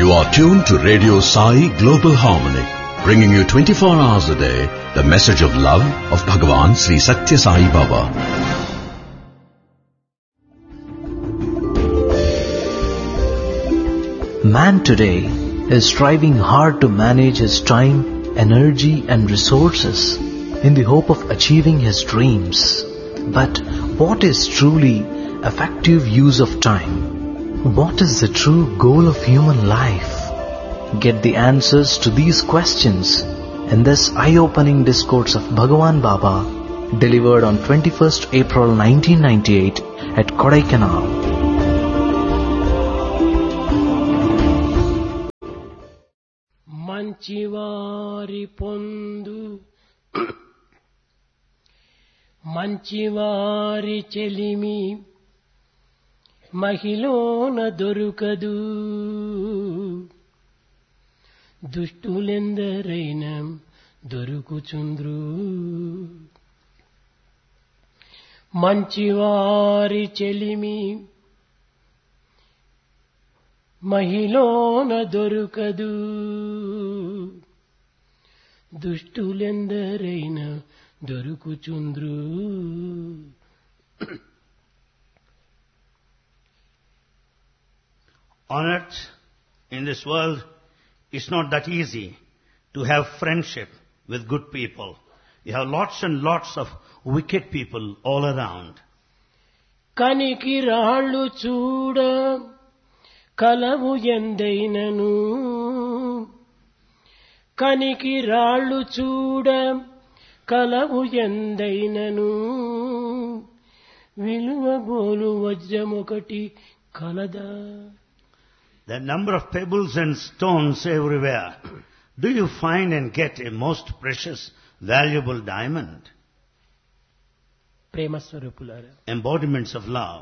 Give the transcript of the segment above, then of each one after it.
You are tuned to Radio Sai Global Harmony, bringing you 24 hours a day the message of love of Bhagavan Sri Satya Sai Baba. Man today is striving hard to manage his time, energy and resources in the hope of achieving his dreams. But what is truly effective use of time? What is the true goal of human life? Get the answers to these questions in this eye-opening discourse of Bhagavan Baba delivered on 21st April 1998 at Kodaikanal. మంచివారి పొందు మంచివారి చెలిమి మహిళన దొరుకదు దుష్టులెందరైన దొరుకుచుంద్రు మంచివారి చెలిమి మహిళన దొరుకదు దుష్టులెందరైన దొరుకుచుంద్రు On earth, in this world, it's not that easy to have friendship with good people. You have lots and lots of wicked people all around. కనికి రాళ్ళు చూడ కలవు ఎందైనను కనికి రాళ్ళు చూడ కలవు ఎందైనను విలువ గోలు వజ్రమొకటి కలదా The number of pebbles and stones everywhere. Do you find and get a most precious, valuable diamond? ప్రేమ స్వరూపులారా Embodiments of love.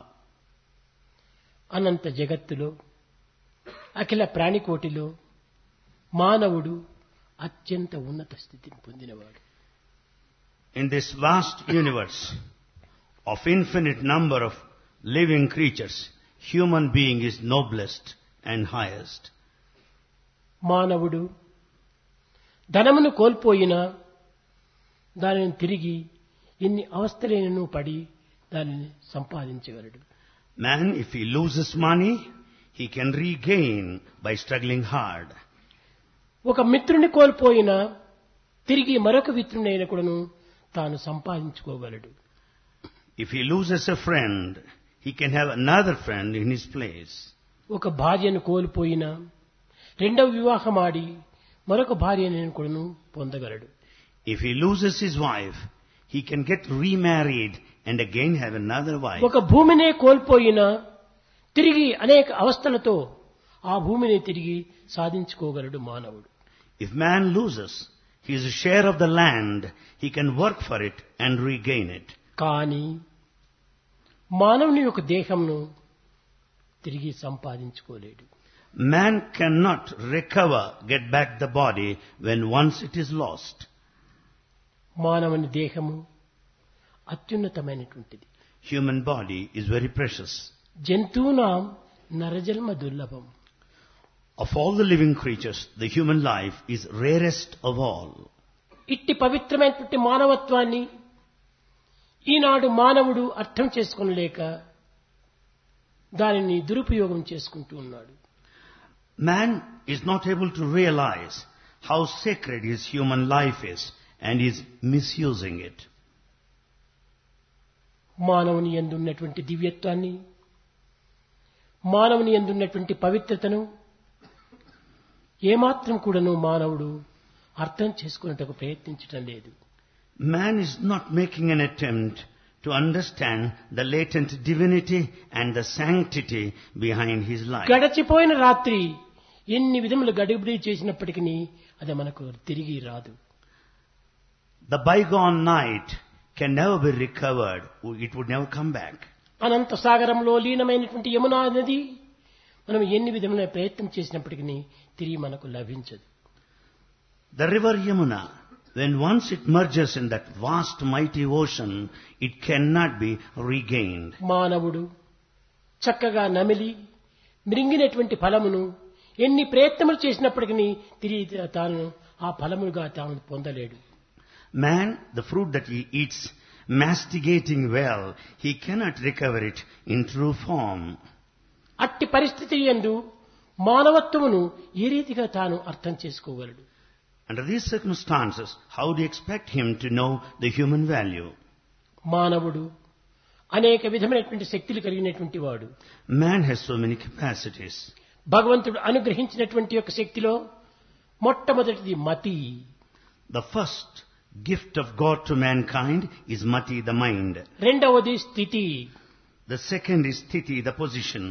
అనంత జగత్తులో అఖిల ప్రాణికోటిలో మానవుడు అత్యంత ఉన్నత స్థితిని పొందినవాడు In this vast universe of infinite number of living creatures, human being is noblest and highest. మానవుడు ధనమును కోల్పోయినా దానిని తిరిగి ఎన్ని అవస్థలైనను పడి దానిని సంపాదించగలడు Man, if he loses money, he can regain by struggling hard. ఒక మిత్రుని కోల్పోయినా తిరిగి మరొక మిత్రునైన కూడాను తాను సంపాదించుకోగలడు If he loses a friend, he can have another friend in his place. ఒక భార్యను కోల్పోయినా రెండవ వివాహం ఆడి మరొక భార్యను కూడాను పొందగలడు If he loses his wife, he can get remarried and again have another wife. ఒక భూమినే కోల్పోయినా తిరిగి అనేక అవస్థలతో ఆ భూమిని తిరిగి సాధించుకోగలడు మానవుడు If man loses his share of the land, he can work for it and regain it. కానీ మానవుని యొక్క దేహంను తిరిగి సంపాదించుకోలేడు Man cannot recover, get back the body when once it is lost. మానవుని దేహము అత్యున్నతమైనటువంటిది Human body is very precious. జంతువునాం నరజన్మ దుర్లభం Of all the living creatures, the human life is rarest of all. ఇట్టి పవిత్రమైనటువంటి మానవత్వాన్ని ఈనాడు మానవుడు అర్థం చేసుకోలేక దానిని దురుపయోగం చేసుకుంటూ ఉన్నాడు Man is not able to realize how sacred his human life is and is misusing it. మానవుని ఎందున్నటువంటి దివ్యత్వాన్ని మానవుని ఎందున్నటువంటి పవిత్రతను ఏమాత్రం కూడాను మానవుడు అర్థం చేసుకున్నట్టుకు ప్రయత్నించటం లేదు Man is not making an attempt to understand the latent divinity and the sanctity behind his life. గడచిపోయిన రాత్రి ఎన్ని విధములు గడిబిడి చేసినప్పటికీ అది మనకు తిరిగి రాదు The bygone night can never be recovered. It would never come back. అనంత సాగరంలో లీనమైనటువంటి యమునా నది మనం ఎన్ని విధముల ప్రయత్నం చేసినప్పటికీ తిరిగి మనకు లభించదు The river Yamuna, when once it merges in that vast mighty ocean, it cannot be regained. మానవుడు చక్కగా నమిలి మృంగినటువంటి ఫలమును ఎన్ని ప్రయత్నములు చేసినప్పటికీ తిరిగి తాను ఆ ఫలములుగా తాను పొందలేడు Man, the fruit that he eats, masticating well, he cannot recover it in true form. అట్టి పరిస్థితి ఎందు మానవత్వమును ఏ రీతిగా తాను అర్థం చేసుకోగలడు Under these circumstances, how do you expect him to know the human value? మానవుడు అనేక విధమైనటువంటి శక్తులు కలిగినటువంటి వాడు Man has so many capacities. భగవంతుడు అనుగ్రహించినటువంటి యొక్క శక్తిలో మొట్టమొదటిది మతి The first gift of God to mankind is mati, the mind. రెండవది స్థితి The second is sthiti, the position.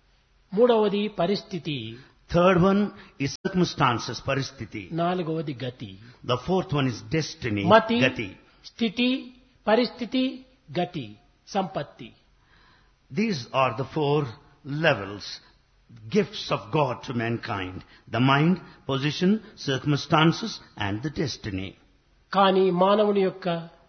మూడవది పరిస్థితి Third one is circumstances, paristiti. నాలుగవది గతి The fourth one is destiny, మతి gati. స్థితి పరిస్థితి గతి సంపత్తి These are the four levels, gifts of God to mankind. The mind, position, circumstances and the destiny. కానీ మానవుని యొక్క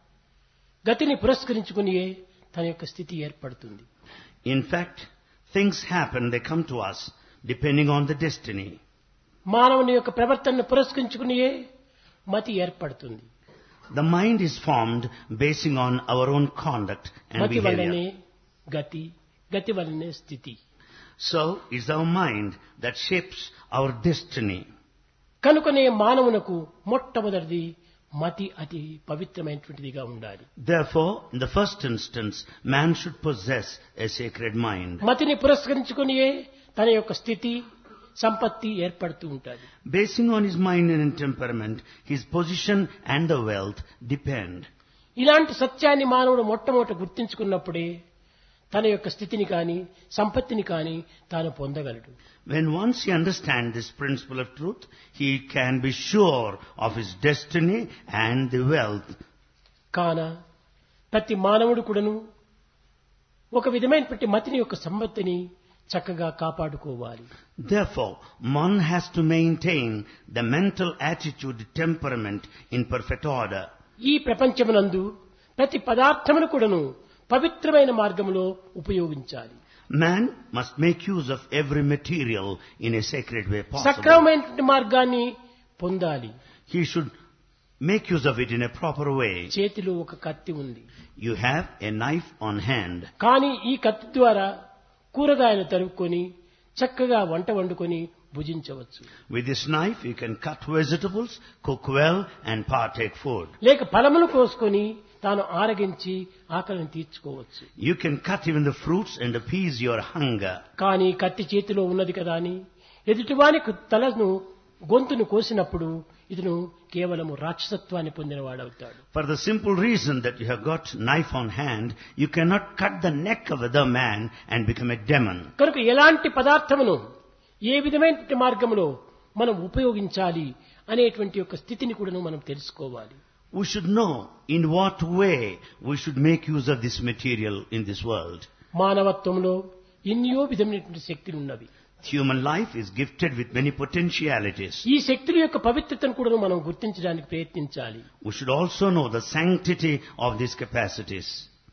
గతిని పురస్కరించుకుని తన యొక్క స్థితి ఏర్పడుతుంది In fact, things happen, they come to us depending on the destiny. మానవుని యొక్క ప్రవర్తనను పురస్కరించుకునియే మతి ఏర్పడుతుంది The mind is formed basing on our own conduct and మతి వల్లనే behavior. గతి గతి వల్లనే స్థితి So it's our mind that shapes our destiny. కనుకనే మానవునకు మొట్టమొదటిది మతి అతి పవిత్రమైనటువంటిదిగా ఉండాలి Therefore, in the first instance, man should possess a sacred mind. మతిని పురస్కరించుకునియే తన యొక్క స్థితి సంపత్తి ఏర్పడుతూ ఉంటుంది Basing on his mind and temperament, his position and the wealth depend. ఇలాంటి సత్యాన్ని మానవుడు మొట్టమొదట గుర్తించుకున్నప్పుడే తన యొక్క స్థితిని కాని సంపత్తిని కాని తాను పొందగలడు When once he understands this principle of truth, he can be sure of his destiny and the wealth. కాన ప్రతి మానవుడు కూడాను ఒక విధమైనటువంటి మతిని యొక్క సంపత్తిని చక్కగా కాపాడుకోవాలి Therefore, one has to maintain the mental attitude, temperament in perfect order. ఈ ప్రపంచమునందు ప్రతి పదార్థమును కూడాను పవిత్రమైన మార్గంలో ఉపయోగించాలి Man must make use of every material in a sacred way possible. సక్రమమైనటువంటి మార్గాన్ని పొందాలి He should make use of it in a proper way. చేతిలో ఒక కత్తి ఉంది You have a knife on hand. కానీ ఈ కత్తి ద్వారా కూరగాయలు తరుక్కొని చక్కగా వంట వండుకొని భుజించవచ్చు With this knife, you can cut vegetables, cook well, and partake food. లేక ఫలములు కోసుకొని తాను ఆరగించి ఆకలిని తీర్చుకోవచ్చు You can cut even the fruits and appease your hunger. కానీ కత్తి చేతిలో ఉన్నది కదా అని ఎదుటివాని తలను గొంతును కోసినప్పుడు ఇతను కేవలము రాక్షసత్వాన్ని పొందినవాడవుతాడు For the simple reason that you have got knife on hand, you cannot cut the neck of other man and become a demon. కనుక ఎలాంటి పదార్థమును ఏ విధమైనటువంటి మార్గంలో మనం ఉపయోగించాలి అనేటువంటి యొక్క స్థితిని కూడా మనం తెలుసుకోవాలి We should know in what way we should make use of this material in this world. మానవత్వంలో ఎన్నో విధమైనటువంటి శక్తులు ఉన్నవి Human life is gifted with many potentialities. ఈ శక్తుల యొక్క పవిత్రతను కూడా మనం గుర్తించడానికి ప్రయత్నించాలి We should also know the sanctity of these capacities.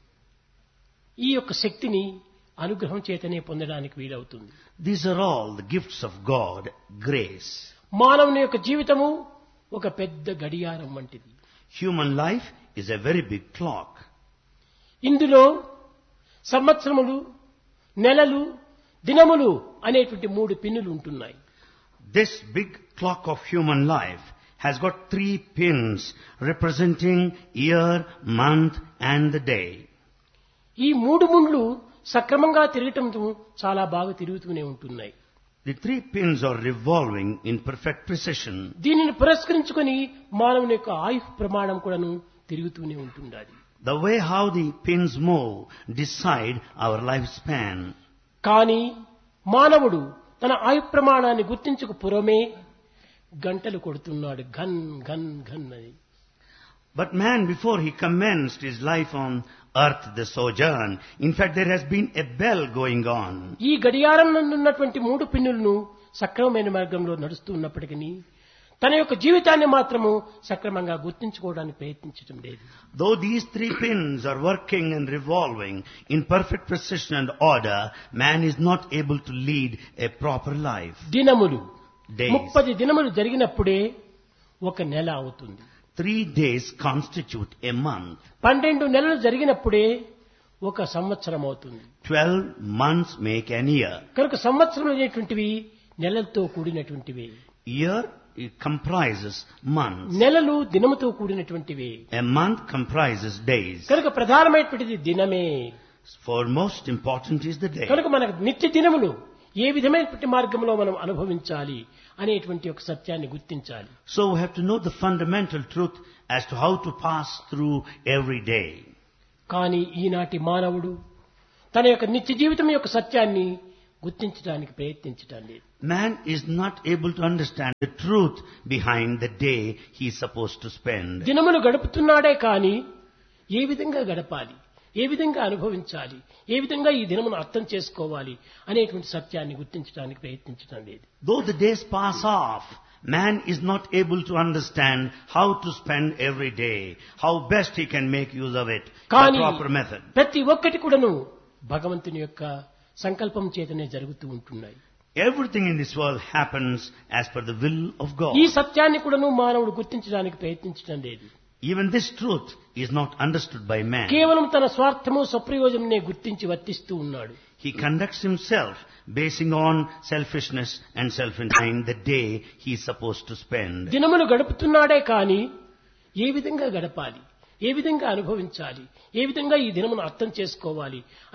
ఈ యొక్క శక్తిని అనుగ్రహం చేతనే పొందడానికి వీలవుతుంది These are all the gifts of God, grace. మానవుని యొక్క జీవితము ఒక పెద్ద గడియారం వంటిది Human life is a very big clock. ఇందులో సంవత్సరములు నెలలు దినములు అనేటువంటి మూడు పిన్నులు ఉంటున్నాయి This big clock of human life has got three pins representing year, month and the day. ఈ మూడు ముండ్లు సక్రమంగా తిరగటం చాలా బాగా తిరుగుతూనే ఉంటున్నాయి The three pins are revolving in perfect precision. దీనిని పురస్కరించుకొని మానవుని యొక్క ఆయుష్ ప్రమాణం కూడాను తిరుగుతూనే ఉంటుండాలి The way how the pins move decide our lifespan. కానీ మానవుడు తన ఆయు ప్రమాణాన్ని గుర్తించక పురమే గంటలు కొడుతున్నాడు ఘన్ ఘన్ ఘన్ అని But man, before he commenced his life on earth, the sojourn, in fact there has been a bell going on. ఈ గడియారం నందున్నటువంటి మూడు పిన్నులను సక్రమమైన మార్గంలో నడుస్తూ ఉన్నప్పటికీ తన యొక్క జీవితాన్ని మాత్రము సక్రమంగా గుర్తించుకోవడానికి ప్రయత్నించడం లేదు Though these three pins are working and revolving in perfect precision and order, man is not able to lead a proper life. దినములు days. ముప్పది దినములు జరిగినప్పుడే ఒక నెల అవుతుంది Three days constitute a month. పన్నెండు నెలలు జరిగినప్పుడే ఒక సంవత్సరం అవుతుంది Twelve months make an year. కనుక సంవత్సరం అనేటువంటివి నెలలతో కూడినటువంటివి Year it comprises months. నెలలు దినముతో కూడినటువంటివి A month comprises days. కనుక ప్రధానమైనటువంటిది దినమే For most important is the day. కనుక మనకు నిత్య దినములు ఏ విధమైనటువంటి మార్గంలో మనం అనుభవించాలి అనేటువంటి ఒక సత్యాన్ని గుర్తించాలి So we have to know the fundamental truth as to how to pass through every day. కానీ ఈనాటి మానవుడు తన యొక్క నిత్య జీవితం యొక్క సత్యాన్ని గుర్తించడానికి ప్రయత్నించటం లేదు Man is not able to understand the truth behind the day he is supposed to spend. దినములు గడుపుతున్నాడే కానీ ఏ విధంగా గడపాలి ఏ విధంగా అనుభవించాలి ఏ విధంగా ఈ దినమును అర్థం చేసుకోవాలి అనేటువంటి సత్యాన్ని గుర్తించడానికి ప్రయత్నించడం లేదు Though the days pass off, man is not able to understand how to spend every day, how best he can make use of it, the కానీ proper method. ప్రతి ఒక్కటి కూడాను భగవంతుని యొక్క సంకల్పం చేతనే జరుగుతూ ఉంటున్నాయి Everything in this world happens as per the will of God. ఈ సత్యాన్ని కూడాను మానవుడు గుర్తించడానికి ప్రయత్నించడం లేదు Even this truth is not understood by man. కేవలం తన స్వార్థము స్వప్రయోజననే గుర్తించి వర్తిస్తూ ఉన్నాడు He conducts himself basing on selfishness and self-interest the day he is supposed to spend. దినములు గడుపుతున్నాడే కానీ ఏ విధంగా గడపాలి ఏ విధంగా అనుభవించాలి ఏ విధంగా ఈ దినమును అర్థం చేసుకోవాలి